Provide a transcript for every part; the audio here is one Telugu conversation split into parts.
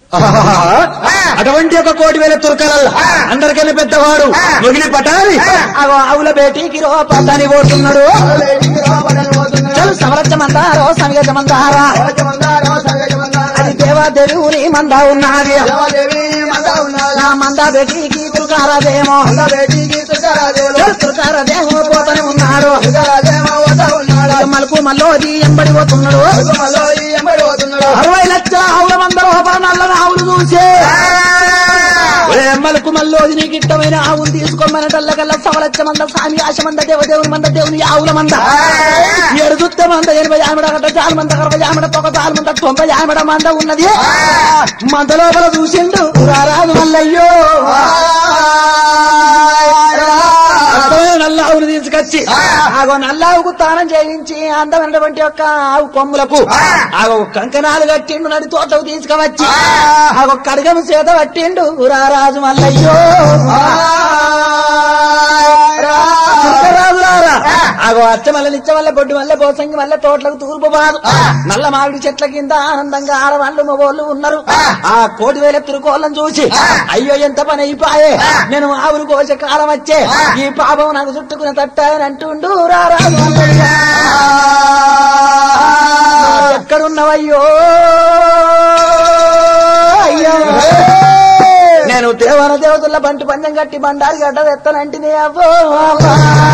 అటువంటి ఒక కోటి వేల తుర్కలల్ల అందరికన్నా పెద్దవాడు ముగిలి పటాలి అగో ఆవుల బేటీకి రో పట్టాని పోతున్నాడు చలు సమరచ్చమందారో సంగజమందారా అది దేవాదేవుని మంద ఉన్నది నా మంద బేటీకి తుర్కారాదేమో చలు తుర్కారాదేమో పోతనే ఉన్నాడు మలుపు మల్లోది ఎంబడి పోతున్నాడు అరవై లక్షల ఆవుల మంద లోపల నల్లని ఆవులు చూసే ఒరే మలుకు మల్లోది నీకు ఇష్టమైన ఆవులు తీసుకోమనటల్ల కల్లా సవలచ్చ మంద సామి ఆశ మంద దేవదేవుని మంద దేవుని ఆవుల మంద ఎడుగుత్త మంద ఎనభై ఆమెడ గట్ట చాలు మంద అరవై ఆమెడ తొక చాలు మంద తొంభై ఆమెడ మంద ఉన్నది మంద లోపల చూసిండు రారాజు మల్లయ్యో అందమైన నల్ల ఆవును తీసుకొచ్చి ఆగో నల్ల ఆవుకు తానం చేయించి అందమైనటువంటి యొక్క ఆవు కొమ్ములకు ఆగో కంకణాలు కట్టిండు నడి తోటకు తీసుకువచ్చి ఆగో కడగము చేత పట్టిండు రారాజు మల్లయ్యో రాజులారా ఆగో అచ్చ మల్ల నిచ్చ వల్ల బొడ్డు వల్ల పోసంగి వల్ల తోటలకు తూర్పు బాదు నల్ల మామిడి చెట్ల కింద ఆనందంగా ఆడవాళ్ళు మగోళ్ళు ఉన్నారు ఆ కోటి వేల తిరుకోళ్ళని చూసి అయ్యో ఎంత పని అయిపోయే నేను ఆవులు కోసే కాలం వచ్చే ఈ పాపం నాకు చుట్టుకుని తట్టాయని అంటుండు రారాజు మల్లయ్య. ఎక్కడున్నవయ్యో అయ్యో నేను దేవన దేవతల బంటి పంచం కట్టి బండారి గడ్డ తెత్తనంటిని అవ్వో అవ్వా.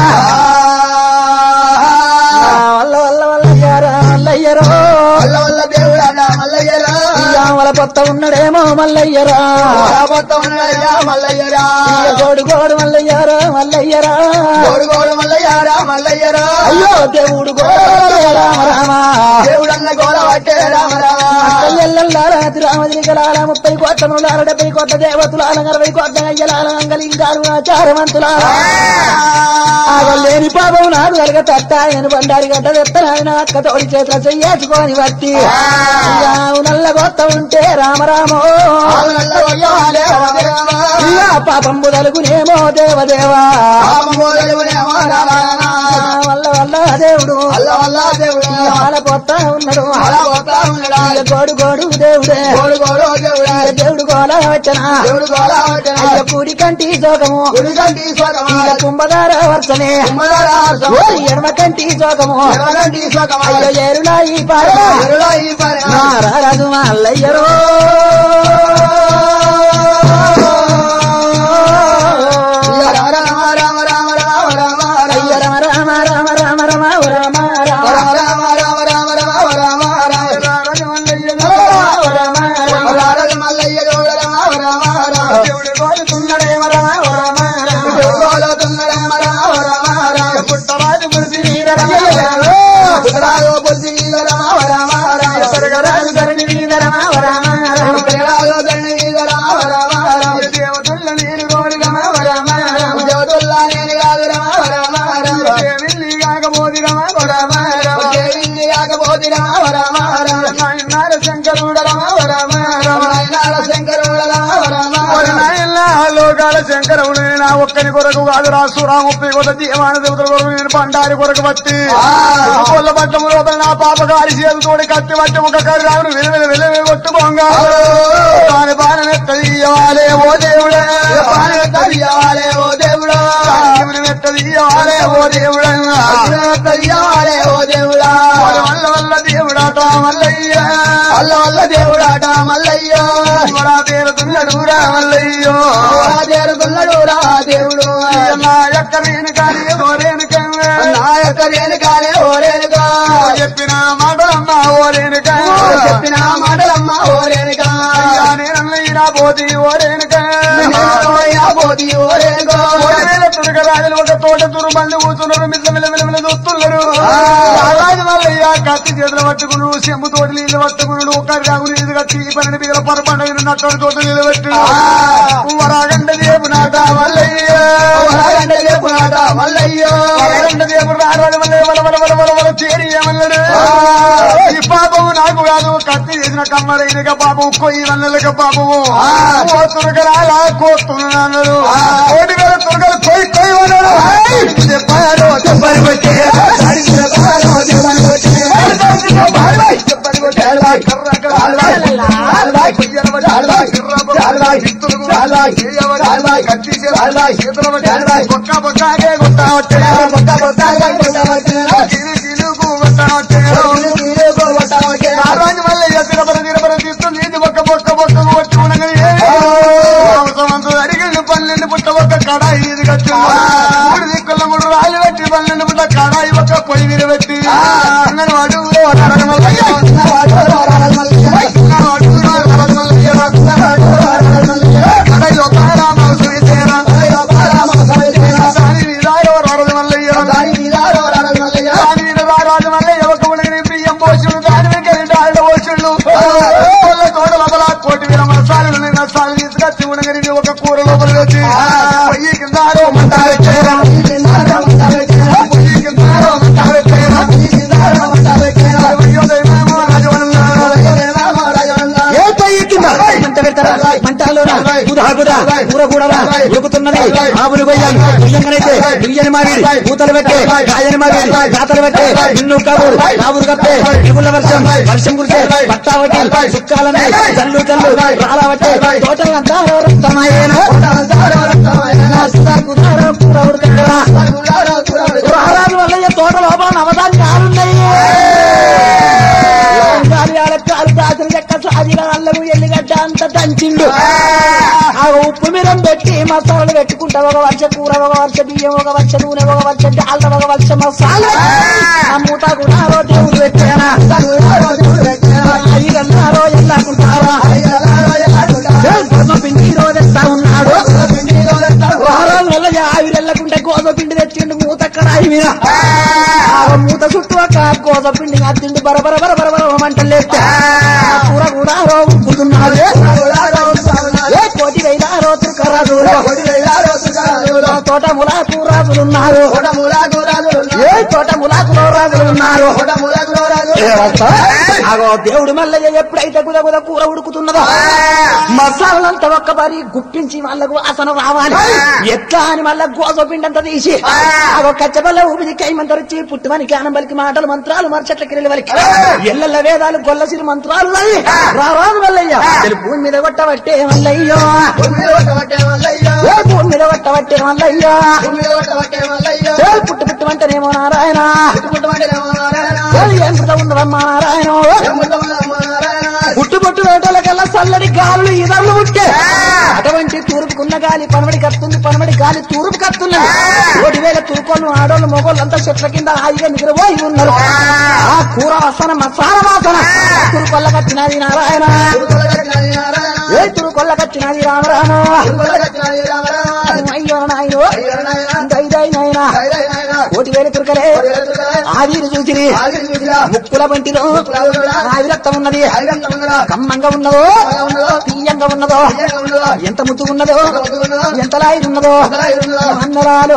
వల్ల వల్ల వల్లయ్యారా మల్లయ్యరో వల పొత్త ఉన్నాడేమో మల్లయ్యరా ఇయ్య గోడు గోడు మల్లయ్యారా మల్లయ్యరా అయ్యో దేవుడు గోడు రామ రామ దేవుడన్న గోల పట్టే రామ రామ అక్కయ్యల్లారాతి రామదిరికలాల ముప్పై కోట్ల నూలాల డెబ్బై కోట్ల దేవతులాల అరవై కోట్ల అయ్యలాల అంగలింగాలు ఆచారవంతులాల లేని పాపం నాకు కలగ తట్టాయను బండారి గడ్డ తెత్తనాయన అక్క తోడి చేతుల చెయ్యేసుకొని వత్తి ఇయ్యావు నల్ల గొత్త ఉంటే రామరామో ఇయ్యా పాపం బుదలుగునేమో దేవదేవా వల్ల వల్ల దేవుడు వాళ్ళ పొత్త ఉన్నాడు ఇయ్య గోడు గోడు దేవుడే ఇయ్య దేవుడు గోల వచ్చన అయ్య పూడి కంటి జోగము ఇయ్య కుంభదార వర్షనే ఓరి ఎడమ కంటి జోగము అయ్య ఏరులా ఈ పార రారాజు మల్లయ్యరో అయ్య రమ రామ రామ రామ రమ రామ రామ పుట్టరాజు పులిసి నీర రమ సరగరాజు ధరణి నీర రమ రామ రామ దేవతల్ల నీరు గోడి రమ రామ దేవిల్లి కాకపోది రమ రామ నాయనార శంకరుడ రమ రామ లోకాల శంకరుడు నా ఒక్కని కొరకు కాదు రాసురా ముప్పై కొత్త జీవాన దేవతల కొరకు నేను పండారి కొరకు బట్టి కొల్ల పట్టము లోపల నా పాపగారి చేతుతోడి కత్తి పట్టి ఒక కర్రి రావును విలువలు విలువ కొట్టుకోంగా దాని బాణం ఎత్తదీయవాలే ఓ దేవుడే బాణం ఎత్తదీయవాలే ఓ దేవుడా ఎత్తదీయవాలే ఓ దేవుడా వల్ల వల్ల దేవుడాట మల్లయ్య అల్ల వల్ల దేవుడాట మల్లయ్య కూడా పేరుతున్నాడు రా మల్లయ్యో చేరుతున్నాడు రా దేవుడు నా యొక్క నేను కానీ ఓరేను నాయక రేణుకాలే ఓ రేణుకా చెప్పిన మాటలమ్మా ఓరేను చెప్పిన మాటలమ్మ ఓ రేణుకా నేనన్నయ్యా పోతి ఓరేను పోతి ఓ రేణుకో తురగ రాజులు ఒక తోట తురు మంది కూతున్నారు మిల్ల మిల్ల మిల్ల మిల్ల చూస్తున్నారు రాజు మల్లయ్య కత్తి చేతులు పట్టుకును చెంబు తోటి నీళ్లు పట్టుకున్నాడు ఒక రాగు నీళ్ళు కట్టి పన్నెండు బిగల పరపండ నట్టడి తోట నీళ్ళు పెట్టు వరాగండ దేవు నాట మల్లయ్య వరగంట చెప్పునాట మల్లయ్యో వరగండ దేవు రారాడు మల్లయ్య వల వల వల వల వల చేరి ఏమన్నాడు ఈ పాపము నాకు కాదు కత్తి చేసిన కమ్మరైనక పాపం కొయ్యి వల్లలక పాపము ఓ తురగరాలా కోస్తున్నాడు కోటి వేల తురగలు కొయ్యి కొయ్యి అన్నాడు చెప్పారు చెప్పని కొట్టే చెప్పారు చెప్పని కొట్టే చెప్పని కొట్టే కర్ర కర్ర కొయ్యరబడి చిత్తులకు రాజాయ్. చేయవరి రాజాయ్. కత్తి చేతులు రాజాయ్. చేతుల బట్టి రాజాయ్. బొక్క బొక్కగే కొట్టావట్టే బొక్క బొక్కగా కొట్టవచ్చును. కిలి కిలుకు కొట్టావట్టే తీరు తీరుకు కొట్టవచ్చును. రాజు మళ్ళీ తిరపర తిరపర తీస్తుంది ఇది ఒక్క బొక్క బొక్క కొట్టి ఉండగానే సంవత్సరం అడిగిండు పన్నెండు పుట్ట ఒక్క కడాయి ఇది కట్టు మూడు దిక్కుల మూడు రాళ్ళు పెట్టి పన్నెండు పుట్ట కడాయి ఒక్క పొయ్యి మీద పెట్టి అంగన్వాడు రగమల్లయ్య, చిన్నవాడు రారమల్లయ్య. అంగన్వాడు రగమల్లయ్య, చిన్నవాడు రారమల్లయ్య. కడాయి ఒక్క రామసు ఇచ్చేరా. అయ్యో బాలమ్మ సమైతేన. దాని మీద ఎవరు రగమల్లయ్య, దాని మీద రారమల్లయ్య. దాని మీద రారాజు మల్లయ్య ఒక్క ఉడగని బియ్యం పోషుడు దాని మీద డాళ్ళ పోషుళ్ళు కోళ్ళ తోట లోపల కోటి వేల మసాలు మసాలు తీసుకొచ్చి ఉడగని ఒక కూర లోపల వేసి పొయ్యి కింద ఆరో మంట పెట్టేరా. ఈ చిన్నాడు మంట పెట్టేన. పొయ్యి కింద ఆరో మంట పెట్టేరా. ఈ చిన్నాడు మంట పెట్టేన. అయ్యో దైవమేమో రాజవనన్నా. రామ రాజవన్న. ఏ పొయ్యి కింద మంట పెడతారా మంటలోన గుదా గుదా కూర కూడరా ఉడుకుతున్నది ఆవులు కొయ్యాలి బియ్యంగానైతే బియ్యని మావిడి పూతలు పెట్టే కాయని మావిడి కాతలు పెట్టే నిన్ను కాబూరు కాబూరు కప్పే ఇగుళ్ళ వర్షం వర్షం కురిసే పట్టావటి సుక్కాలనే చల్లు చల్లు రాలవట్టే తోటలంతా రక్తమయ్యేను రాజారో రక్తమైన. కూర కూర ఉడకరా రాజారో కురాడు. రారాజు వల్ల తోట లోపల నవధాన్యాలున్నాయి కాలు దాచిన చెక్క సాజిన అల్లము ఎల్లిగడ్డ అంత దంచిండు ఆ ఉప్పు మిరం పెట్టి మసాలాలు పెట్టుకుంటా ఒక వర్ష కూర ఒక వర్ష బియ్యం ఒక వర్ష నూనె ఒక వర్ష డాళ్ళ ఒక వర్ష మసాలా ఆ మూట కూడా రో దేవుడు పెట్టానా రాజారో దేవుడు పెట్టేన. అయ్యన్నారో ఎల్లాకుంటారా అయ్యలారో ఎలాగుంటారు. గోధుమ పిండి రోజు తెస్తా ఉన్నాడు పిండిలో రక్తాలు. వారం వల్ల ఆవిరెళ్ళకుంటే గోధుమ పిండి తెచ్చిండు మూత కడాయి మీద ఆ మూత చుట్టూ ఒక గోధుమ పిండి అత్తిండి బరబర బరబర బర మంటలేస్తే ఆ కూర కూడా రో ఉబ్బుతున్నాడు రాజారో ఉత్సవనాలు. ఏ కోటి వేలారో తురకరాజు ఒకటి వేలారో తుకారాలు. తోట ములాకు రాజులున్నారు కొడములాకు రాజులు. ఏ తోట ములాకులో రాజులున్నారు కొడములాకు రాజులు. ఏ వస్తా? అగో దేవుడు మల్లయ్య ఎప్పుడైతే గుద గుద కూర ఉడుకుతున్నదో మసాలంతా ఒక్క బారి గుప్పించి వాళ్ళకు వాసన రావాలి ఎట్లా అని మళ్ళా గోజ పిండంతా తీసి అగో కచ్చబల్ల ఊపిది కైమంతరిచి పుట్టుమని జ్ఞానంబలికి మాటలు మంత్రాలు మరచట్ల కిరలి వలికి ఎల్లెల్ల వేదాలు గొల్లసిరి మంత్రాలు చదివి రారాదు మల్లయ్య తెలు భూమి మీద కొట్టబట్టే మల్లయ్యో భూమిలో కొట్టబట్టే మల్లయ్య. ఏ భూమి మీద కొట్టబట్టే మల్లయ్యో భూమిలో కొట్టబట్టే మల్లయ్య. ఏ పుట్టు పుట్టుమంటేనేమో నారాయణ పుట్టుమంటేనేమో నారాయణ. ఏ ఏం ఉందమ్మా నారాయణ ఏముందమ్మా నారాయణ. పుట్టు పుట్టు వేటలకల్లా చల్లడి గాలులు ఇదర్లు పుట్టే అటువంటి తూర్పుకున్న గాలి పనవడి కత్తుంది పనవడి గాలి తూర్పు కత్తున్నది కోటి వేల తూర్కోళ్ళు ఆడోళ్ళు మొగోళ్ళు అంతా చెట్ల కింద హాయిగా నిద్రపోయి ఉన్నారు ఆ కూర వాసన మసాల వాసన తురుకొల్ల కట్టినది నారాయణ తిరుమల కట్టినది నారాయణ. ఏ తురుకొల్ల కట్టినది రామరామ తిరుమల కట్టినది రామరామ. అయ్యో నాయనో అయ్యో నాయన. దైదై నాయన దయదయ నాయన. కోటి వేల తురుకలే కోటి వేల తురుకలే. ఆవిరి చూసిరి ఆగిరి చూసిరా. ముక్కుల బంటిలో ముక్కులాగురా. ఆవిరత్తం ఉన్నది ఆగిరంత ఉన్నదా? కమ్మంగా ఉన్నదో బాగా ఉన్నదో? తీయంగా ఉన్నదో తీయగా ఉన్నదో? ఎంత ముద్దు ఉన్నదో ఎంత ముద్దు ఉన్నదో? ఎంత లాయి ఉన్నదో ఎంతలా ఇది ఉన్నదో? అన్నరాలు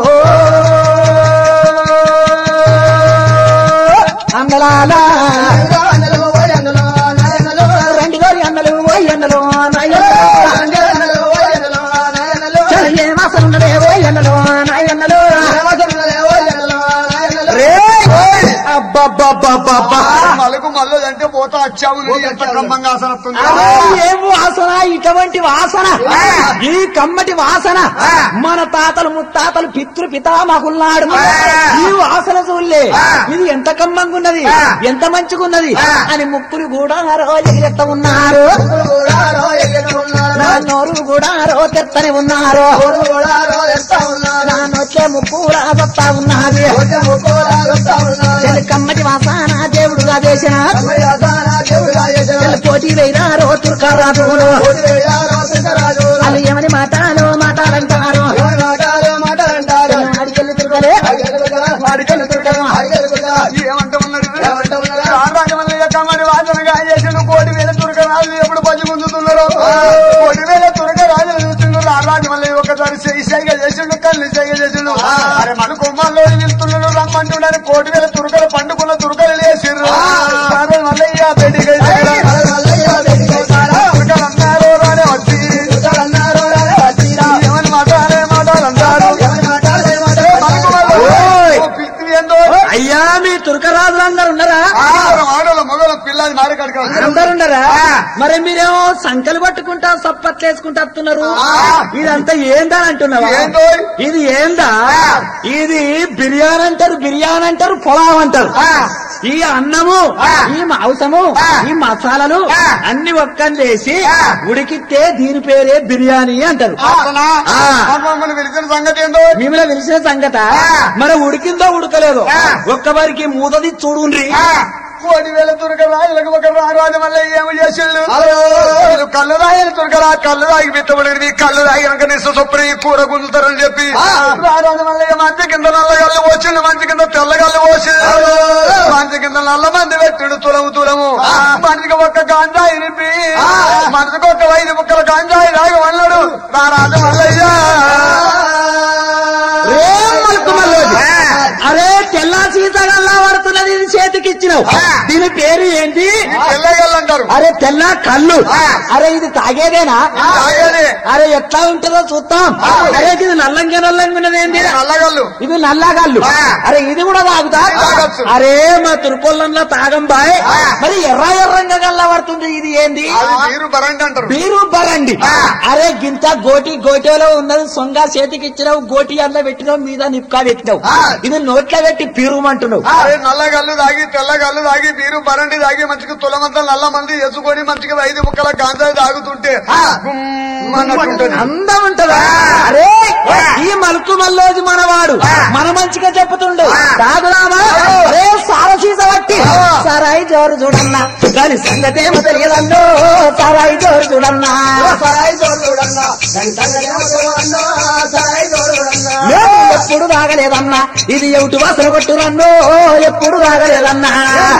అన్నలాల అందులో అందులో ఓయ్ అందులో నారాయణలో. రెండు గోరి అన్నలు ఓయ్ అన్నలు నాయన్నలు. అందులో అందులో ఓయ్ అందులో నారాయణలో. చలి ఏ మాసం ఉన్నదే ఓయ్ అన్నలు నాయన్నలు. రామచంద్రులే ఓయ్ అందులో నారాయణలో. రే అబ్బబ్బబ్బబ్బబ్బా. మలుగు మల్లు అంటే పోతా వచ్చావు నువ్వు ఎంత క్రమంగా ఆసన వస్తుంది ఆ, ఏం వాసన ఇటువంటి వాసన ఈ కమ్మటి వాసన మన తాతలు ముత్తాతలు పితృ పితామహుల్నాడు ఈ వాసన చూడలే ఇది ఎంత కమ్మంగున్నది ఎంత మంచిగున్నది అని ముక్కులు కూడా రోజు ఎగిరెత్త ఉన్నారు ఊరు కూడా రో ఎగిరి ఉన్నారు. నా నోరు కూడా రో తెత్తని ఉన్నారు ఊరు కూడా రో ఎత్తా ఉన్నారు. నా నొచ్చే ముక్కు కూడా వస్తా ఉన్నది కొంచెం కూడా వస్తా ఉన్నారు. చెల్లి కమ్మటి వాసన దేవుడుగా చేసిన తమ్ముడి ఆసాన దేవుడిగా చేసిన. చెల్లి పోటీ వేయినారో తుర్కారాజులు కోటి వేయారో సింగరాజు. వాళ్ళు ఏమని మాటలు మాటాలంటారు ఎవరి మాటలు మాటలంటారు. అడికెళ్ళి తిరగలే అడిగెలుగుదా? అడికెళ్ళి తిరగలు అడిగెలుగుదా? ఏమంటే ఉన్నది ఏమంటా ఉన్నారా? రాజమల్లయ్య కమ్మడి వాసనగా చేసిండు కోటి వేల తురక రాజులు ఎప్పుడు పచ్చి ముందుతున్నారు కోటి వేల తురక రాజులు చూస్తుండ్రు రాజమల్లయ్య ఒకసారి చేయి సైగ చేసిండు కళ్ళు సైగ చేసిండు అరే మన కుమ్మాల్లో వెళ్తున్నాడు రమ్మంటున్నాడు కోటి వేల తురకలు పండుకున్న తురకలు లేచిండ్రు రాజమల్లయ్య బయటికి మల్లయ్య వెతికేశారా? తురకలు అన్నారు రానే వచ్చి చుట్టాలన్నారు రాలే వచ్చిరా. ఏమని మాట్లాడే మాటలు అంటారు ఎవరి మాటలే మాటలు ఓయ్! పిత్తి ఏందో అయ్యా మీ తుర్కరాజులు అందరు ఉన్నారా ఆడల మొగల పిల్లది మారి కడకాలి అందరు ఉన్నారా మరి మరి మీరేమో సంకలు పట్టుకుంటా సప్పట్లు వేసుకుంటా వస్తున్నారు ఆ. ఇదంతా ఏందని అంటున్నావా ఏందో? ఇది ఏందా ఆ. ఇది బిర్యానీ అంటారు బిర్యానీ అంటారు పొలావ్ అంటారు ఆ. ఈ అన్నము ఆ. ఈ మాంసము ఆ. ఈ మసాలాలు ఆ. అన్ని ఒక్కని వేసి ఆ. ఉడికితే దీని పేరే బిర్యానీ అంటారు అట్లనా? ఆ. మరి మమ్మల్ని పిలిచిన సంగతి ఏందో మిమ్మల్ని పిలిచిన సంగత ఆ. మరి ఉడికిందో ఉడకలేదో ఆ. ఒక్కవారికి మూతది చూడుండ్రి ఆ, కోటి వేల తురక రాజులకు ఒక రారాజు వల్ల ఏమి చేసిండు వీళ్ళు కళ్ళు రాయలు తురకరా కళ్ళు రాగి బిత్తబడి కళ్ళు రాగినాక నిస్సు చొప్పున ఈ కూర గుంజుతారని చెప్పి రారాజు వల్ల మంచి కింద నల్ల గల్లు పోసిండు మంచి కింద తెల్ల గల్లు పోసిండు మంచి కింద నల్ల మంది పెట్టిండు తులము తులము మనిషికి ఒక్క గాంజాయి నింపి మనిషికి ఒక్క ఐదు ముక్కల గాంజాయి రాగి అన్నాడు రారాజు ఏం మలుపు మల్లోది? అరే తెల్లా సీతగల్లా పడుతున్నది ఇది చేతికి ఇచ్చినావు ఆ. దీని పేరు ఏంటి తెల్లగల్లంటారు అరే తెల్ల కళ్ళు ఆ. అరే ఇది తాగేదేనా తాగేది అరే ఎట్లా ఉంటుందో చూద్దాం ఆ. అరే ఇది నల్లంగా నల్లంగా ఉన్నదేంటి నల్లగల్లు ఇది నల్లగాళ్ళు ఆ. అరే ఇది కూడా తాగుతా తాగొచ్చు. అరే మా తురుకొల్లంలో తాగం బాయ్ ఆ. మరి ఎర్ర ఎర్రంగా గల్లా పడుతుంది ఇది ఏంది అది నీరు బరండి అంటారు బీరు బరండి ఆ. అరే గింత గోటి గోటిలో ఉన్నది సొంగ చేతికి ఇచ్చినావు గోటి అన్న పెట్టినావు మీద నిప్కా పెట్టినావు ఆ. ఇది నోట్లో పెట్టి పీరుమంటున్నావు అరే నల్లగల్లు తాగి తెల్లగల్లు తాగి బీరు బరండి తాగి మంచిగా తులమంతా నల్ల మంది ఎసుకొని మంచిగా ఐదు ముక్కల గాంజాయి తాగుతుంటే ఆ. గుమ్మన్నట్టుంటది అందం ఉంటదా అరే ఈ మలుకు మల్లోజు మనవాడు మన మంచిగా చెప్పుతుండు తాగుదామా అరే సారసీస బట్టి సరాయి జోరు చూడన్నా దాని సంగతి ఏమో తెలియదన్నో సరాయి జోరు చూడన్నా మేము ఎప్పుడు తాగలేదన్నా ఇది ఎవుటి వాసన కొట్టురన్నో ఎప్పుడు తాగలేదన్నా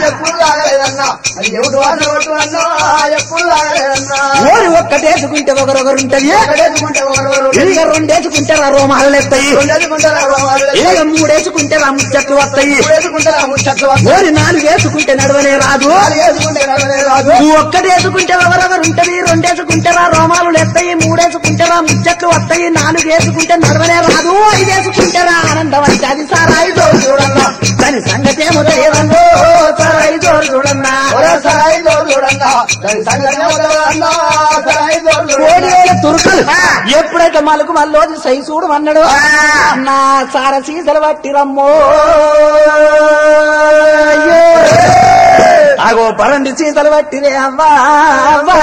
ఓరి ఒక్కటేసుకుంటే ఒకరొకరుంటది ఇక రెండేసుకుంటే రా రోమాలు ఎత్తాయి ఇక మూడేసుకుంటే రా ముచ్చట్లు వస్తాయి ఓరి నాలుగు వేసుకుంటే నడవనే రాదు నువ్వు ఒక్కటేసుకుంటే ఎవరెవరు ఉంటది రెండేసుకుంటే రా రోమాలు లేస్తాయి మూడేసుకుంటే రా ముచ్చట్లు వస్తాయి నాలుగు వేసుకుంటే నడవనే రాదు ఐదేసుకుంటే రా ఆనందం అంటే అది సారాయి జోరు చూడన్నా దాని సంగతి ఏమో తెలియదన్నో సారాయి జోరు చూడన్నా కోడి వేల తురుకలు ఎప్పుడైతే మలుకు మల్లోది సై చూడు అన్నాడు నా సార సీసలు పట్టి రమ్మో అయ్యో. అగో పరండి సీసలు పట్టిరే అవ్వా అవ్వా.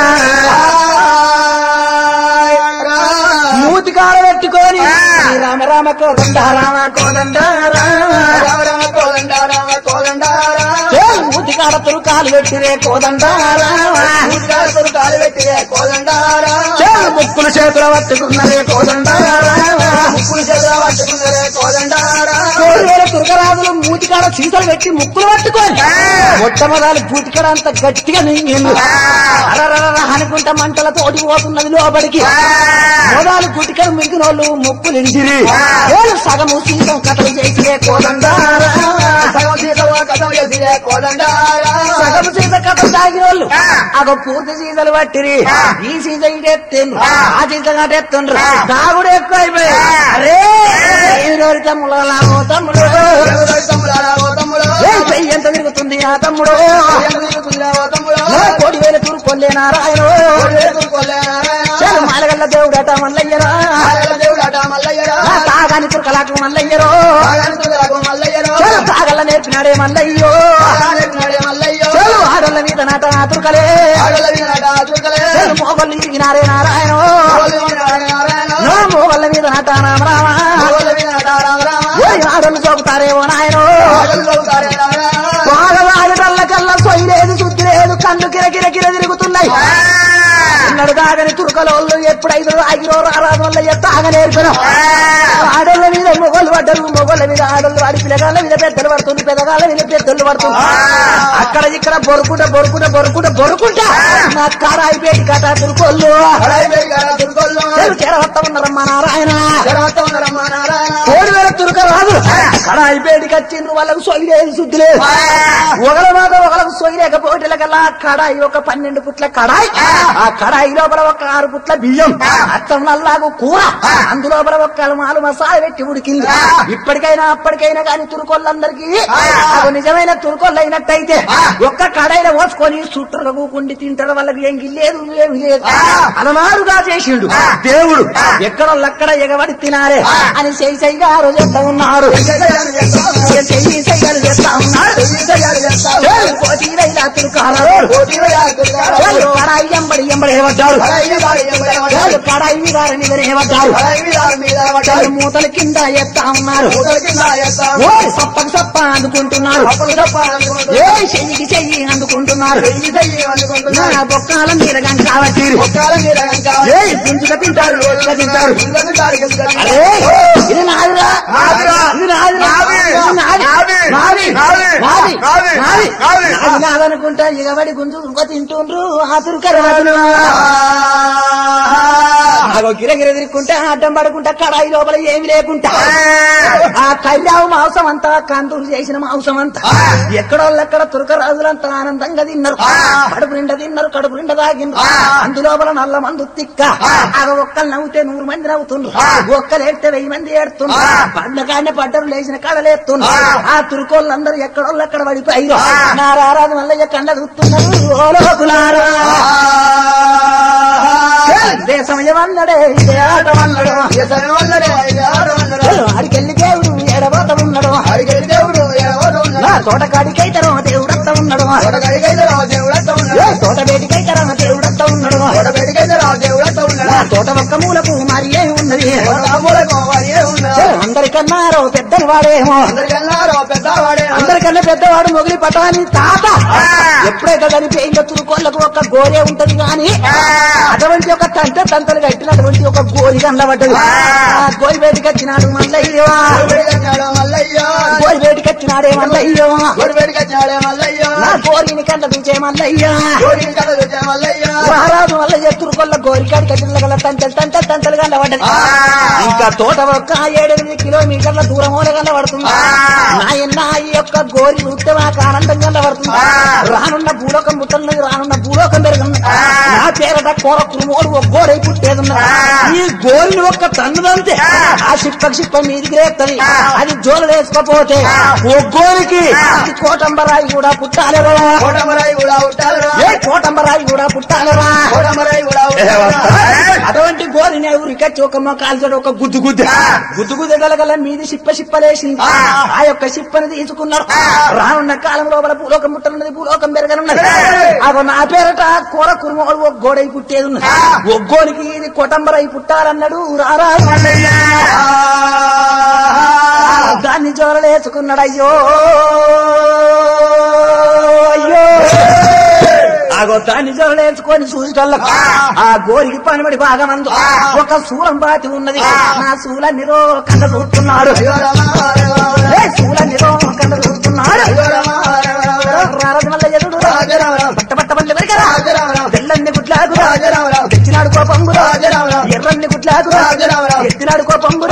మూతి కాడ పెట్టుకొని రామ రామ కోదండ రామ కోదండ మూతి కాడ తురుకాలు పెట్టిరే కోదండ చేలు ముక్కులు చేతులు పట్టుకున్నరే కోదండ కోడి వేల తురకరాజులు మూతికాడ సీసలు పెట్టి ముక్కులు పట్టుకొని మొట్టమొదలు పూతికాడ అంత గట్టిగా నింగింది అరరర అనుకుంటా మంటల తోటి పోతున్నది లోపలికి మొదలు గుటికలు మింగిన వాళ్ళు ముక్కులు ఇంటిరి ఏళ్ళు సగము సీతం కథలు చేసిరే కోదండారా సగము సీత కథ తాగిన వాళ్ళు అగ పూర్తి సీజలు పట్టిరి ఈ సీజ ఇటెత్తిండ్రు ఆ సీజ అటెత్తుండ్రు తాగుడు ఎక్కువ అయిపోయి అరే ఈరోజు తమ్ముడు తమ్ముడు ఏ చెయ్యి ఎంత తిరుగుతుంది ఆ తమ్ముడు ఏ కోడి వేల తూర్కొల్లే నారాయణ చాలు మాలగల్ల దేవుడట మల్లయ్యరా నా తాగాని తుర్కలాకు మల్లయ్యరో చాలు తాగల్ల నేర్పినాడే మల్లయ్యో చాలు ఆడల్ల మీద నాట నా తుర్కలే చాలు మోగళ్ళు ఇరిగినారే నారాయణ నా మోగళ్ళ మీద నాట రామ ఓరి ఆడళ్ళు చూపుతారేమో నాయనో బాగవాడల్ల కల్లా సొయ్యి లేదు శుద్ధి లేదు కన్ను కిర కిర కిర తిరుగుతున్నాయి ఎన్నడు తాగని తుర్కలోళ్ళు ఎప్పుడైతే ఆగిరో రారాదు వల్ల ఎత్త ఆగనేర్పిన ఆడోళ్ళ మీద మొగలు పడ్డరు మొగోళ్ళ మీద ఆడోళ్ళు వాడి పిల్లగాళ్ళ మీద పెద్దలు పడుతుంది పెద్దగాళ్ళ మీద పెద్దలు పడుతుంది అక్కడ ఇక్కడ బొరుకుంట బొరుకుంట బొరుకుంట బొరుకుంట నా కాడ అయిపోయి కట తుర్కోళ్ళు చెరవత్త ఉన్నారమ్మా నారాయణ కోడి వేల తురక రాదు కడాయి బయటికి వచ్చిండ్రు వాళ్ళకు సొయ్యి లేదు శుద్ధి లేదు ఒకల మాట ఒకలకు సొయ్యి లేకపోతే కల్లా కడాయి ఒక పన్నెండు పుట్ల కడాయి ఆ కడాయి లోపల ఒక ఆరు పుట్ల బియ్యం అత్తం నల్లాగు కూర అందులోపల ఒక మాలు మసాలా పెట్టి ఉడికింది ఇప్పటికైనా అప్పటికైనా కానీ తురుకోళ్ళందరికీ అది నిజమైన తురుకోళ్ళు అయినట్టయితే ఒక్క కడాయిలో పోసుకొని చుట్టలు కూకుండి తింటారు వాళ్ళకి ఏం లేదు ఏమి లేదు అలనారుగా చేసిండు దేవుడు ఎక్కడోళ్ళక్కడ ఎగబడి తినాలే అని చెయ్యి చెయ్యిగా ఆ రోజు ఎట్లా ఉన్నాడు చెయ్యి చెయ్యలు చేస్తా ఉన్నాడు చెయ్యి పోటీలైనా తురుకాలరు చెయ్యి కడాయి ఎంబడి ఎంబడి ఏమడ్డాడు చెయ్యి కడాయి గారి మీద ఏమడ్డాడు చెయ్యి మూతల కింద ఎత్తా ఉన్నారు ఓ సప్పకు సప్ప అందుకుంటున్నారు ఏ చెయ్యికి చెయ్యి అందుకుంటున్నారు నా బొక్కాల మీద కాబట్టి ఏ గుంజుగా తింటారు రోజుగా తింటారు అరే ఇది నాదిరా నాదిరా. ఇది నాదిరా నాది. ఇది నాది. నాది. నాది. నాది. నాది. నాది. నాది. నాది. నాది నాదనుకుంటా ఎగబడి గుంజు ఇంకా తింటుండ్రు ఆతురుక రాజులు ఆగో గిరగిర తిరుక్కుంటే అడ్డం పడుకుంటా కడాయి లోపల ఏమి లేకుంటా ఆ కళ్యావు మాంసం అంతా కందూరు చేసిన మాంసం అంతా ఎక్కడోళ్ళెక్కడ తురక రాజులంతా ఆనందంగా తిన్నారు కడుపు నిండా తిన్నారు కడుపు నిండా తాగిండ్రు అందులోపల నల్ల మందు తిక్క ఆగ ఒక్కలు నవ్వుతే నూరు మంది నవ్వుతుండ్రు ఒక్కలు ఏడితే వెయ్యి మంది ఏడుతుండ్రు పండగానే పడ్డరు లేచిన కడలేస్తుండ్రు ఆ తురుకోళ్ళందరూ ఎక్కడోళ్ళెక్కడ పడిపోయారు నా రారాజు మల్లయ్య కండ చూస్తున్నారు ఓ లోకులారా ఇదే సమయం అన్నడే ఇదే ఆటం అన్నడు అడికెళ్ళి దేవుడు ఎడబోత ఉన్నాడు నా తోటకాడికైతరో దేవుడత్త ఉన్నాడు ఏ తోట వేడికైతరో దేవుడత్త ఉన్నాడు నా తోట ఒక్క మూలకు మరి ఏమి ఉన్నది ఏ అందరికన్నారో పెద్దని వాడేమో అందరికన్నా పెద్దవాడు మొగిలి పటాని తాత ఎప్పుడే కదని పేయింగ తురుకోళ్ళకు ఒక గోరే ఉంటది గాని అటువంటి ఒక తంట తంతలు కట్టినటువంటి ఒక గోరి కనబడ్డది ఆ గోరి బయటికి వచ్చినాడు మల్లయ్యో గోరి బయటికి వచ్చినాడే మల్లయ్యో నా గోరిని కంట చూచే మల్లయ్యా మహారాజు మల్లయ్య తురుకొల్ల గోరికాడి కట్టిన గల తంటలు తంట తంటలు కనబడ్డది ఇంకా తోట ఒక్క ఏడెనిమిది కిలోమీటర్ల దూరం కనబడుతుంది నాయన్న ఈ యొక్క గోరి చూస్తే మాకు ఆనందం కనబడుతుంది రానున్న భూలోకం పుట్టన్నది రానున్న భూలోకం పెరుగుతుంది నా పేరట కూర కురుమోడు ఒక గోడై పుట్టేదున్నది ఈ గోరిని ఒక్క తన్నుదంతే ఆ సిప్ప సిప్ప మీదికి రేపుతుంది అది జోలు వేసుకోపోతే ఓ గోరికి ఇది కోటంబరాయి కూడా పుట్టాలరా ఏ కోటంబరాయి కూడా పుట్టాలరా అటువంటి గోరిని ఊరికచ్చి ఒక కాల్చడు ఒక గుద్దు గుద్దు గుద్దు గుద్దల గల మీది సిప్ప సిప్పలేసింది ఆ యొక్క సిప్పని తీసుకున్నాడు రానున్న కాలం లోపల భూలోకం పుట్టనున్నది భూలోకం పెరగనున్నది అదో నా పేరట కూర కురుమోడు ఒక గోడై పుట్టేది ఉన్నది ఒగ్గోనికి ఇది కొటంబరై పుట్టాలన్నాడు రారా దాన్ని జోరలేసుకున్నాడు అయ్యో అయ్యో ఆగో దాన్ని జోరలేసుకొని చూసేటోళ్ళకు ఆ గోరికి పనిబడి భాగమందు ఒక శూలం బాతి ఉన్నది నా శూలాన్ని రో కండ చూస్తున్నాడు ఏ శూలాన్ని రో కండ చూస్తున్నాడు రారది వల్ల ఎదుడు పట్ట పట్ట పల్లి వరికరా తెల్లని గుడ్లాగు తెచ్చినాడు కోపంబు ఎర్రన్ని గుడ్లాగు ఎత్తినాడు కోపంబు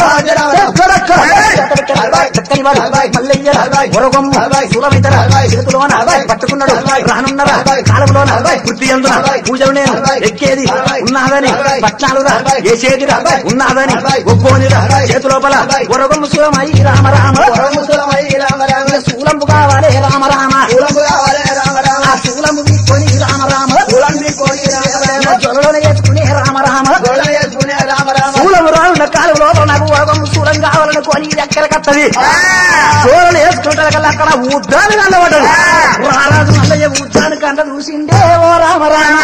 చక్కని వాడు మల్లయ్య ఒరగొమ్ము సులమితర చేతులోన పట్టుకున్నాడు రానున్నరా కాలంలోన వృత్తి అందున పూజలు నేను ఎక్కేది ఉన్నాదని పట్నాలురా వేసేదిరా ఉన్నాదని ఒక్కోనిరా చేతులోపల ఒరగొమ్ము సులమై రామ రామ శూలంబు కావాలి రామ రామ ఆ శూలంబు తీసుకొని రామ రామ జ్వరలోనే వేసుకుని రామ రామ శూలము రానున్న కాలంలో నాకు ఒరగొమ్ము శూలం కావాలని కొని ఎక్కడ కత్తది చోరలు వేసుకుంటారు కదా అక్కడ ఉద్దాను కనబడ్డది రారాజు మల్లయ్య ఉద్దాను కంట చూసిండే ఓ రామ రామ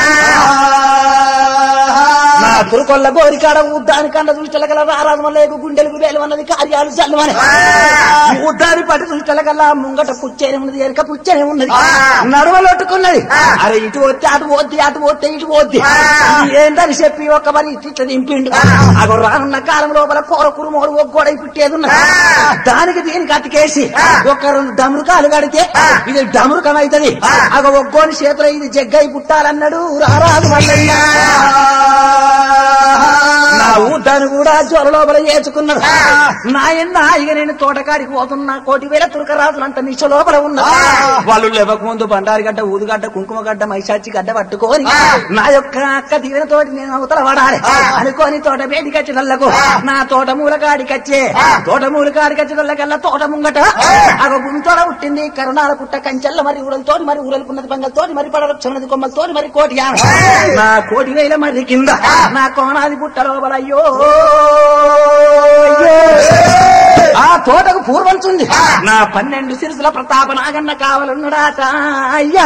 నా తురుకొల్ల గోరికాడ ఉద్దాని కండ చూసిన కల్లా రారాజు మల్లయ్యకు గుండెలకు వేలు అన్నది కార్యాలు చల్లమని ఉద్దాని పట్టి చూసిన కల్లా ముంగట పుచ్చేనే ఉన్నది ఎరక పుచ్చేనే ఉన్నది నడవలొట్టుకున్నది అరే ఇటు వస్తే అటు పోద్ది అటు పోతే ఇటు పోద్ది ఏంటని చెప్పి ఒక మరి ఇట్లా దింపిండు అగో రానున్న కాలం లోపల కూర కురుమోడు ఒక గోడ పుట్టేది ఉన్నది దానికి దీనికి అతికేసి ఒక రెండు డమరుకాలు కడితే ఇది డమరుకం అవుతుంది అగో ఒక్కోని చేతులు ఇది జగ్గై పుట్టాలన్నాడు రారాజు మల్లయ్య నా ఊ బిడ్డను కూడా జోల లోపల చేసుకున్నాడు నాయన్న ఇక నేను తోటకాడికి పోతున్నా కోటి వేల తురకరాజులు అంత నిశ లోపల ఉన్నా వాళ్ళు లేవక ముందు బండారి గడ్డ ఊదుగడ్డ కుంకుమ గడ్డ మైసాచి గడ్డ పట్టుకొని నా యొక్క అక్క తీరిన తోటి నేను అవతల పడాలి అనుకోని తోట బయటికి వచ్చేటల్లకు నా తోట మూలకాడికి వచ్చే తోట మూలకాడికి వచ్చేటల్లకల్లా తోట ముంగట అగ గుంతోడ పుట్టింది కరుణాల పుట్ట కంచెల్ల మరి ఊరలతోటి మరి ఊరలుకున్నది బంగలతోటి మరి పడవచ్చన్నది కొమ్మలతోటి మరి కోటి యాన. నా కోటి వేల మరి కింద నా కోణాది పుట్ట లోపల అయ్యో అయ్యో. ఆ తోటకు పూర్వంచుంది నా పన్నెండు సిరుసుల ప్రతాప నాగన్న కావాలన్నాడాట అయ్యా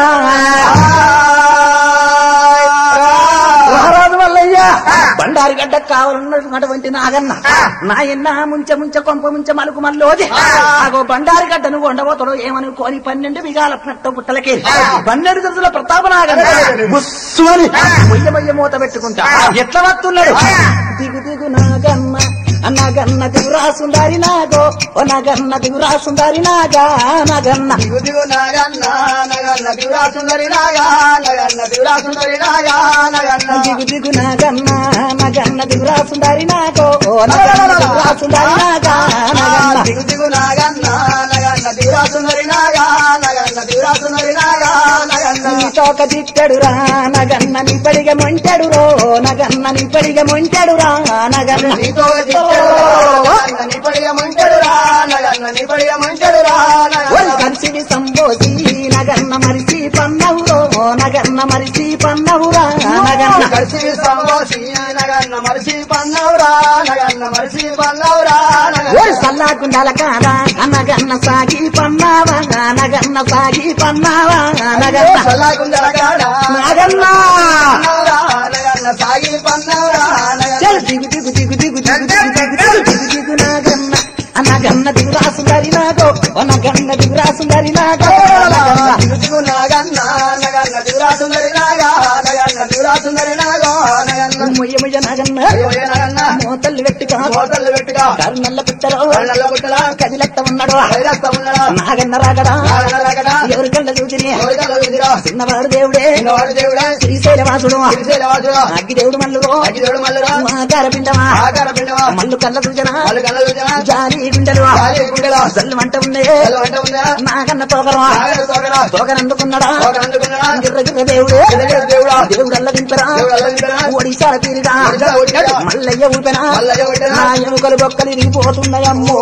మహారాజు వల్లయ్యా బండారి గడ్డ కావాలన్నటువంటి నాగన్న నాయన్న ముంచ ముంచ కొంప ముంచ మలుకు మల్లోది ఆగో బండారి గడ్డను ఉండబోతాడు ఏమనుకోని పన్నెండు బిగాల పెట్ట పుట్టలకి పన్నెండు సిరుసుల ప్రతాప నాగన్న బుస్సుమని మొయ్య మొయ్య మూత పెట్టుకుంటా ఎట్లా వస్తున్నాడు దిగు దిగు నాగన్న నాగన్న దిగురా సుందరి నాగో ఓ నాగన్న దిగురా సుందరి నాగా నాగన్న దిగు దిగు నాగన్న నగన్న దిగురా సుందరి నాగా నగన్న దిగురా సుందరి నాగా నగన్న దిగు దిగు నాగన్న నాగన్న దిగురా సుందరి నాగో ఓ నాగన్న దిగురా సుందరి నాగా నాగన్న దిగు దిగు నాగన్న నగన్న దిగురా సుందరి నాగా నగన్న దిగురా సుందరి నాగా నగన్న నీ తోక తిట్టడు రా నగన్న నీ పడిగ మొంటాడు రో నగన్న నీ పడిగ మొంటాడు రా నగన్న నీతో దిట్టడు నగన్న నీ పడిగ ముంచెడు రా నగన్న నీ పడిగ ముంచెడు రా ఓయ్ నగన్న కరిసిడి సంబోసి నగన్న మరిసి పన్నవురో నగన్న మరిసి పన్నవురా నగన్న కలిసి సంబోసి నగన్న మరిసి పన్నవురా నగన్న మరిసి పన్నవురా ఓయ్ నగన్న సల్లాకుండల కాదా అనగన్న సాగి పన్నావా నగన్న సాగి పన్నావా నగన్న సల్లాకుండల కాడ నగన్న పన్నవురా నగన్న సాగి పన్నవురా నగన్న చల్ దిగు దిగు దిగు దిగు దిగు దిగు దిగు దిగు దిగు దిగు నాగన్న అనగన్న దిగు రాసుందరి నాగో అనగన్న దిగు రాసుందరి నాగో నగన్న దిగు దిగు నాగన్న నగన్న దిగురా సుందరి నాగా నగన్న దిగురా సుందరి నాగో నగన్న ముయ్య ముయ్య నగన్న అయ్యోయ నగన్న మోతల్లు పెట్టుకో హోటల్ పెట్టుగా కరుణల్ల పిట్టలో కళ్ళల్లో పుట్టలా కదిలెత్త ఉన్నాడు వైరస్తా ఉన్నడా నాగన్న రాగడా నాగన్న రాగడా ఎవరి కళ్ళ చూచిని ఎవరికల్లా విధిరా చిన్నవాడు దేవుడే చిన్నవాడు దేవుడా శ్రీశైలవాసుడు శ్రీశైలవాసుడా అగ్గి దేవుడు మల్లుడు అగ్గిదేవుడు మల్లురా ఆకార పిండమా ఆకార పిండమా మల్లు కళ్ళ సూచన వాళ్ళు కళ్ళ విధిరా జాలి గుండెలు గాలి గుండెలా జల్లు మంట ఉంది కళ్ళు వంట ఉందా నాగన్న తోకరం నాగన్న తోకరా తోకను అందుకున్నాడా తోక అందుకున్నాడా గిర్ర గిర్ర దేవుడు గిర్ర దేవుడా దేవుడు అల్ల దింపరా దేవుడు అల్ల దింపరా ఒడిశాల తీరిగా ఒడిశాల ఊరిగా. మల్లయ్య ఊపెనా మల్లయ్య ఊపెనా. నా ఎముకలు బొక్కలు ఇరిగిపోతున్నాయమ్మో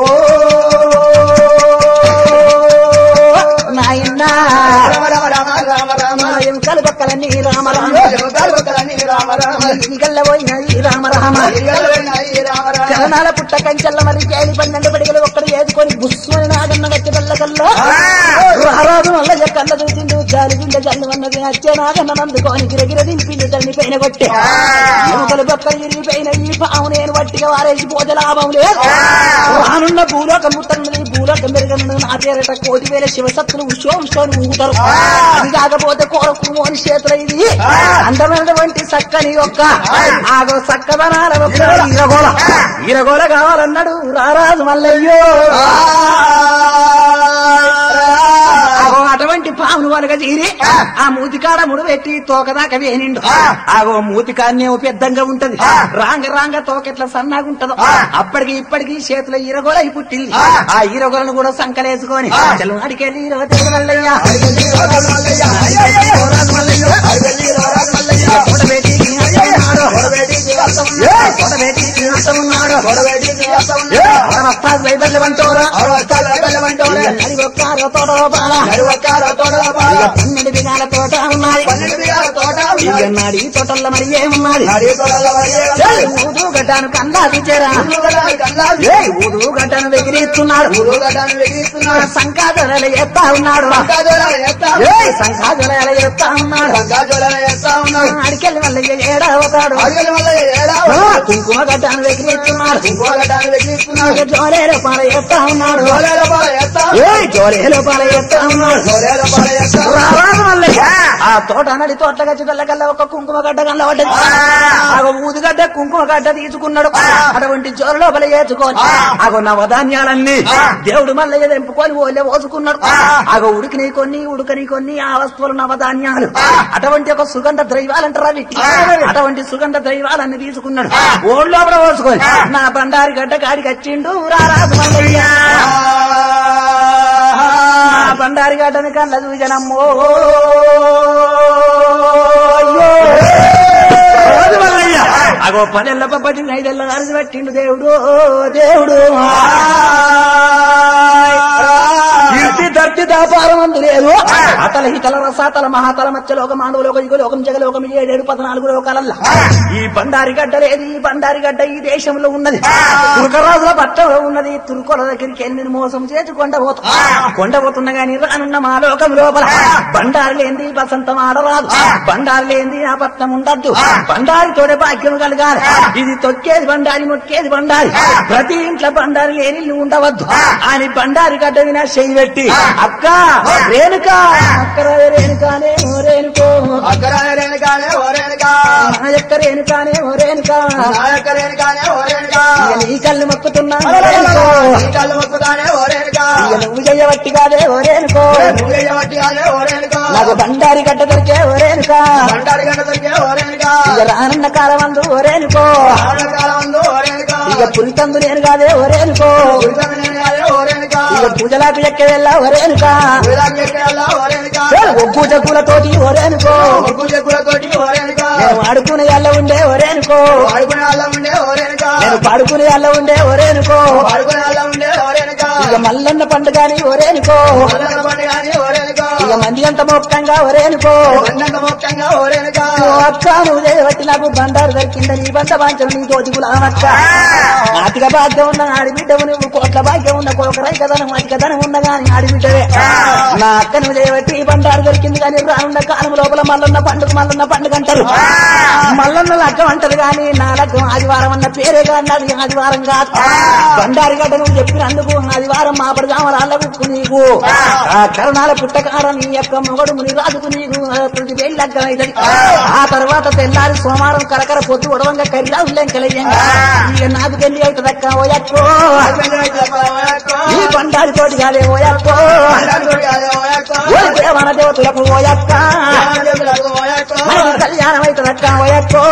నాయనా రామ రామ రామ రామ రామ నా ఎముకలు బొక్కలన్నీ రామ రామ జగదాలు ఒక్కలన్నీ రామ రామ ఇగల్ల పోయినది రామ రామ ఇయ్యాలి రామ రామ కరణాల పుట్ట కంచెల్ల మరి కేలి పన్నెండు పడిగలు ఒక్కడు ఏదుకొని బుస్సుని నాగన్న వచ్చి వెళ్ళకల్లా రారాజు వల్ల కళ్ళ చూసిండు జాలి గుండె జల్లు అన్నది వచ్చే నాగన్న నందుకొని గిరగిర దింపిండు తల్లి పైన కొట్టే ఎముకలు బొక్కలు ఇరిగిపోయిన ఈ పాము నేను వట్టిగా వారేసి పోతే లాభం లేదు రానున్న భూలోకం పుట్టనున్నది భూలోకం పెరగనున్నది నా పేరట కోటి వేల శివసత్తులు ఉషో ఉషోని ఊగుతారు అది కాకపోతే కోరకుము అని చేతుల ఇది అందమైనటువంటి చక్కని యొక్క ఆగో చక్కదనాల ఒక్క ఈరగోల ఈరగోల కావాలన్నాడు రారాజు మల్లయ్యో ఆగో అటువంటి పామును వలగ తీరి ఆ మూతికాడ ముడు పెట్టి తోకదాకా వేనిండు ఆగో మూతికాన్నేమో పెద్దంగా ఉంటది రాంగ రాంగ తోకెట్ల సన్నగా ఉంటదో అప్పటికి ఇప్పటికి చేతుల ఈరగోల అయి పుట్టింది ఆ ఈరగోలను కూడా సంకలేసుకొని చలు అడికెళ్ళి రోజు మల్లయ్య కొడబెట్టి ఉన్నాడు. ఏ, కొడబెట్టి ఉన్నాడు. ఏ, వస్తాది వైబల్య వంటోరా అది ఒక్కారో తోటో బాల ఇక పన్నెండు బిగాల తోట ఉన్నది ఇక నాడి తోటల్లో మరి ఏమున్నది ఏయ్, ఊదు గడ్డాను కందా తీచేరా ఏ ఊదు గడ్డను వెగిరిస్తున్నాడు సంకాదలు ఎత్తా ఉన్నాడు ఏ సంకాదలు ఎత్తా ఉన్నాడు అడికెళ్ళి మళ్ళీ ఏడవుతాడు కుంకుమ గడ్డను వెగిరిస్తున్నాడు ఇక జోరేలో పాల ఎత్తా ఉన్నాడు ఏ జోరేలో పాల ఎత్తా ఉన్నాడు రారాజు మల్లయ్య. ఆ తోట నడి తోటగా చుట్టల కల్లా ఒక కుంకుమ గడ్డ కల్లా పడ్డది ఆగో ఊదిగడ్డ కుంకుమ గడ్డ తీసుకున్నాడు అటువంటి చోర లోపల ఏచుకొని ఆగో నవధాన్యాలన్నీ దేవుడు మళ్ళీ తెంపుకొని ఓలే పోసుకున్నాడు ఆగో ఉడికిని కొన్ని ఉడకని కొన్ని ఆ వస్తువులు నవధాన్యాలు అటువంటి ఒక సుగంధ ద్రైవాలంటారు అవి అటువంటి సుగంధ ద్రైవాలన్నీ తీసుకున్నాడు ఓళ్ళు లోపల పోసుకొని నా బండారి గడ్డ కాడికి వచ్చిండు రారాజు మల్లయ్య నా బండారి గడ్డని కళ్ళ చూజనమ్మో రాజు మల్లయ్య అగో పదెల్ల పప్పటి ఐదెల్ల అరిసి పెట్టిండు దేవుడు దేవుడు కీర్తి దర్తి దాపారం అందు లేదు అతల హితల రసాతల మహాతల మత్స్యలోక మానవలోక యుగలోకం జగలోకం ఏడేడు పద్నాలుగు లోకాలల్లా ఈ బండారి గడ్డ లేదు ఈ బండారి గడ్డ ఈ దేశంలో ఉన్నది తుర్కరాజుల పట్టంలో ఉన్నది తుర్కొల దగ్గరికి వెళ్ళి నేను మోసం చేసి కొండపోతా కొండపోతున్నా గాని రానున్న మా లోకం లోపల బండారి లేంది బసంతం ఆడరాదు బండారి లేంది ఆ పట్నం ఉండద్దు బండారి తోడే భాగ్యం కలగాలి ఇది తొక్కేది బండారి మొక్కేది బండారి ప్రతి ఇంట్లో బండారి లేని ఇల్లు ఉండవద్దు అని బండారి గడ్డ వినా చెయ్యి పెట్టి అక్క రేణుక అక్కర రేణుకానే ఓ రేణుకో అక్కరేనుకానే ఓరేనుకా నా యొక్క రేణుకానే ఓ రేణుక నాయక్కరేనుకానే ఓరేనుకా ఇక నీ కళ్ళు మొక్కుతున్నా ఓ రేణుకో. నీ కళ్ళు మొక్కుతానే ఓరేనుకా ఇక నువ్వు చెయ్యబట్టి కాదే ఓ రేణుకో నువ్వేయబట్టిగానే ఓరేనుకా నాకు బండారి గడ్డ దొరికే ఓ రేణుక బండారి గంట దొరికే ఓరేనుకా ఇక రానున్న కాలం అందు ఓ రేణుకో ఆడకాలం ఉందో ఓరేనుకా ఇక పులితందు నేను కాదే ఓ రేణుకో ఉరితమనేనుగానే ఓరేనుకా ఇక పూజలాకు ఎక్కే వెళ్ళ ఓ రేణుక ఉరిదాకి ఎక్కేయాలా ఓరేనుకా ఒగ్గు జగ్గులతోటి ఓ రేణుకో ముగ్గు చెక్కులతోటి ఓరేనుకా నేను ఆడుకునే అల్ల ఉండే ఓ రేణుకో వాడుకునే వాళ్ళ ఉండే ఓరేనుకా నేను పాడుకునే అల్ల ఉండే ఓ రేణుకో వాడుకునే వాళ్ళ ఉండే ఓరేనుకా ఇక మల్లన్న పండుగని ఓ రేణుకో మల్లన్న పండుగని ఓరేనుకా ఇక మంది అంత మొక్కంగా ఓ రేణుకో మన్నంత మోక్షంగా ఓరేనుకా ఓ అక్క నువ్వు చేయబట్టి నాకు బండారు దొరికిందని ఈ బండ బాంచను నీ తోటి గులామక్క అతిక భాగ్యం ఉన్న ఆడిబిడ్డవు నువ్వు కోట్ల భాగ్యం ఉన్న కోకరై కథనం అతిక ధనం ఉన్న గాని ఆడిబిడ్డవే నా అక్క నువ్వు చేయబట్టి ఈ బండారు దొరికింది కానీ రానున్న కాలం లోపల మల్లన్న పండుగ మల్లన్న పండుగ అంటారు మల్లన్న లగ్గం అంటారు కానీ నా లగ్గం ఆదివారం అన్న పేరే కానీ అది ఆదివారం కాదు బండారి గడ్డ నువ్వు చెప్పినందుకు ఆదివారం మా ప్రజామరాళ్ళకు నీకు ఆ కరణాల పుట్టకార నీ యొక్క మొగడు ముని రాజుకు నీకు ఆ ప్రతి వేలు లగ్గం అవుతుంది ఆ తర్వాత తెల్లారి సోమవారం కరకర పొద్దు ఉడవంగా కరిలా ఉల్లెంకలయ్యంగా ఇక నాకు పెళ్లి అవుతుంది అక్క ఓయక్కో ఈ బండారి తోటి కాదే ఓయక్కో ఓ దేవన దేవతలకు ఓయక్క మనకి కళ్యాణం అవుతుంది అక్క ఓయక్కో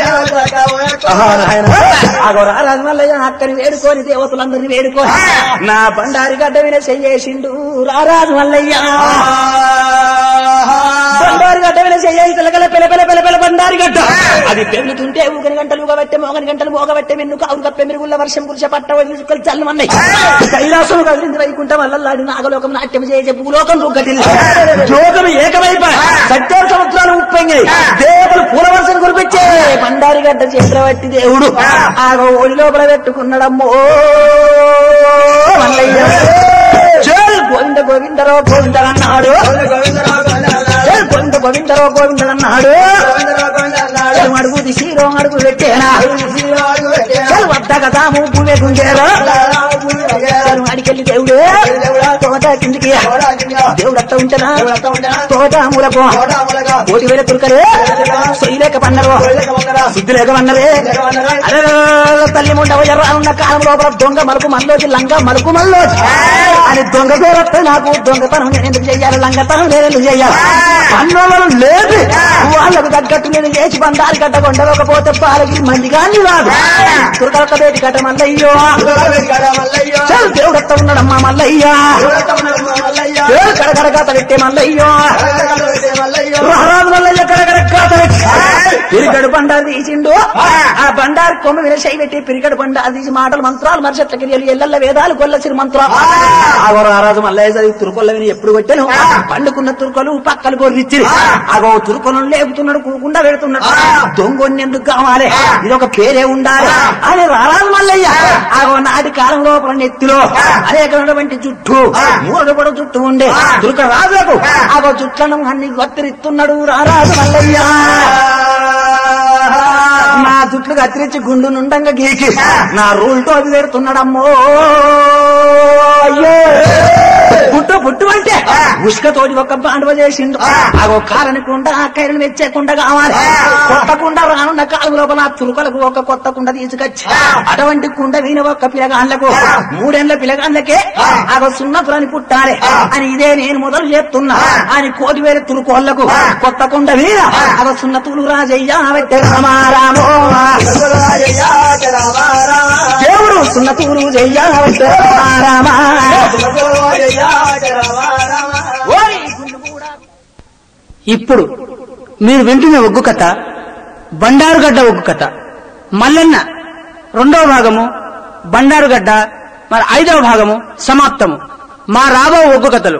రారాజు మల్లయ్య అక్కని వేడుకొని దేవతలందరినీ వేడుకొని నా బండారి గడ్డ విన చెయ్యేసిండు రారాజు మల్లయ్య బండారి గడ్డ విన చెయ్యి పిల్లగల పిల్ల పిల్ల పిల్ల పిల్ల బండారి గడ్డ అది పెరుగుతుంటే ఊగని గంటలు ఊగబెట్టే మోగని గంటలు మోగబెట్టే మిన్ను కావు కప్పే మెరుగుళ్ళ వర్షం కురిసే పట్ట వదిలిసుకొని చల్లమన్నాయి కైలాసం కదిలింది వైకుంఠం వల్లల్లాడి నాగలోకం నాట్యం చేసే భూలోకం రుగ్గటిల్లి లోకం ఏకమైపోయి సత్యారు సముద్రాలు ఉప్పొంగాయి దేవతలు పూల వర్షం కురిపించే బండారి గడ్డ చేతులబట్టి దేవుడు ఆ ఒడి లోపల పెట్టుకున్నాడమ్మో మల్లయ్య చల్ గోవింద గోవిందరో గోవిందరన్నాడు చల్ గోవింద గోవిందరో గోవిందరన్నాడు చల్ అడుగు దిశీరో అడుగు పెట్టేనా చల్ వద్ద కదా పువ్వే గుంజేరా చల్ అడికెళ్ళి దేవుడు తోట కిందికి దేవుడు అట్ట ఉంటనా తోట మూలకు కోటి వేల తురకలే సొయ్యలేక పన్నరు శుద్ధి లేక పన్నరే అరే తల్లి ముండ రానున్న కాలం లోపల దొంగ మలుపు మనలోకి లంగ మలుపు మనలోకి అని దొంగ పేరత్తే నాకు దొంగతనం నేను ఎందుకు చెయ్యాలి లంగతనం నేను ఎందుకు చెయ్యాలి పన్నోళ్ళు లేదు వాళ్ళకు తగ్గట్టు నేను చేసి బండారు కట్ట కొండకపోతే పాలకి మంది కానీ రాదు తురకలొక్క బేటి కట్ట మల్లయ్యో చల్ దేవుడత్త ఉన్నాడమ్మా మల్లయ్యా దేవుడు కడకడ కాత పెట్టే మల్లయ్యో మహారాజు మల్లయ్య కడకడ కాత పెట్టి పిరిగడు బండారు తీసిండు ఆ బండారు కొమ్మ మీద చేయి పెట్టి పిరిగడు బండారు తీసి మాటలు మంత్రాలు మరిచెట్ల గిరియలు ఎల్లెల్ల వేదాలు కొల్లసిరి మంత్రాలు ఆగో రారాజు మల్లయ్య చదివి తురుకొల్ల విని ఎప్పుడు కొట్టాను పండుకున్న తురుకొలు పక్కలు కొర్రిచ్చిరి ఆగో తురుకొలను లేపుతున్నాడు కూకుండా పెడుతున్నాడు దొంగొన్ని ఎందుకు కావాలి ఇది ఒక పేరే ఉండాలి అని రారాజు మల్లయ్య ఆగో నాటి కాలం లోపల నెత్తిలో అనేకమైనటువంటి జుట్టు మూడు కూడా జుట్టు ఉండే దుర్గ రాజులకు ఆగో జుట్లను అన్ని గొత్తిరిస్తున్నాడు రారాజు మల్లయ్య నా జుట్ల కట్లు కత్తిరించి గుండు నుండంగా గీకి నా రూల్ టోపి పెడుతున్నాడమ్మో అయ్యో పుట్టు పుట్టు అంటే ఉష్కతోటి ఒక బాండవ చేసిండు అగో కాలనికుండా కైరను వెచ్చేకుండా కావాలి కొత్త కుండ రానున్న కాలం లోపల తురుకలకు ఒక కొత్త కుండ తీసుకొచ్చి అటువంటి కుండ వీణ ఒక్క పిలగాన్లకు మూడేళ్ల పిలగాన్లకే అగో సున్నతులని పుట్టాలి అని ఇదే నేను మొదలు చేస్తున్నా అని కోటి వేల తురుకోళ్లకు కొత్త కుండ వీణ అగో సున్నతులు రాజయ్య వెట్టే రామారామో దేవుడు సున్నతులు చెయ్య వెట్టే రామారామా ఓయ్ ఇప్పుడు మీరు వింటున్న ఒగ్గు కథ బండారుగడ్డ ఒగ్గు కథ మల్లన్న రెండవ భాగము బండారుగడ్డ మరి ఐదవ భాగము సమాప్తము మా రాబో ఒగ్గు కథలు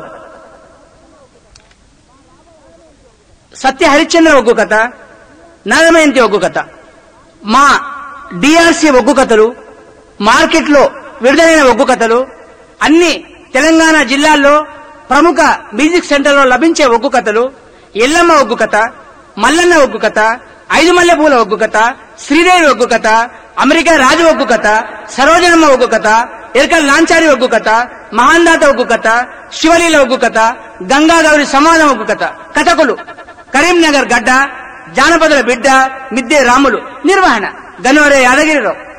సత్య హరిశ్చంద్ర ఒగ్గు కథ నాగమయంతి ఒగ్గు కథ మా డిఆర్సి ఒగ్గు కథలు మార్కెట్లో విడుదలైన ఒగ్గు కథలు అన్ని తెలంగాణ జిల్లాల్లో ప్రముఖ మ్యూజిక్ సెంటర్లో లభించే ఒగ్గు కథలు ఎల్లమ్మ ఒగ్గు కథ మల్లన్న ఒగ్గు కథ ఐదు మల్లెపూల ఒగ్గు కథ శ్రీదేవి ఒగ్గు కథ అమెరికా రాజు ఒగ్గు కథ సరోజనమ్మ ఒగ్గు కథ ఎరకల్ లాంచారి ఒగ్గు కథ మహాందాత ఒగ్గు కథ శివలీల ఒగ్గు కథ గంగాగౌరి సమాజం ఒగ్గు కథ కథకులు కరీంనగర్ గడ్డ జానపదుల బిడ్డ మిద్దే రాములు నిర్వహణ గన్నవరే యాదగిరిరావు